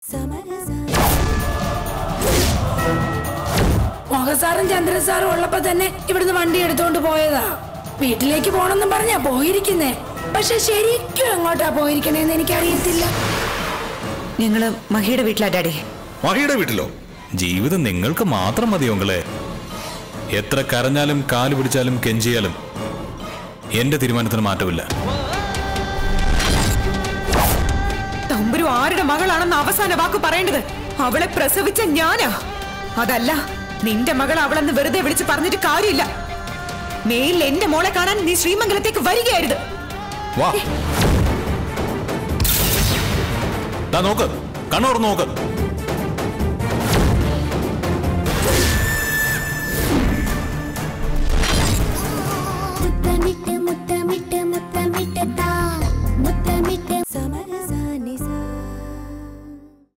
മോഹസാറും ചന്ദ്രൻ സാറും ഉള്ളപ്പോ തന്നെ ഇവിടുന്ന് വണ്ടി എടുത്തോണ്ട് പോയതാ വീട്ടിലേക്ക് പോണെന്നും പറഞ്ഞാ പോയിരിക്കുന്നേ പക്ഷെ ശരിക്കും എങ്ങോട്ടാ പോയിരിക്കണേന്ന് എനിക്കറിയത്തില്ല ഞങ്ങള് മഹിയുടെ വീട്ടിലാ ഡാഡി മഹിയുടെ വീട്ടിലോ ജീവിതം നിങ്ങൾക്ക് മാത്രം മതിയോ നിങ്ങളെ എത്ര കരഞ്ഞാലും കാല് പിടിച്ചാലും കെഞ്ചിയാലും എന്റെ തീരുമാനത്തിന് മാറ്റമില്ല തമ്പുരു ആരുടെ മകളാണെന്ന് അവസാന വാക്ക് പറയേണ്ടത് അവളെ പ്രസവിച്ച ഞാനാ അതല്ല നിന്റെ മകൾ അവളെന്ന് വെറുതെ വിളിച്ച് പറഞ്ഞിട്ട് കാര്യമില്ല മേലിൽ എന്റെ മോളെ കാണാൻ നീ ശ്രീമംഗലത്തേക്ക് വരികയായിരുന്നു വാ ദാ നോക്ക് കണ്ണോർ നോക്ക് മുത്തമിട്ട് മുത്തമിട്ട് മുത്തമിട്ട്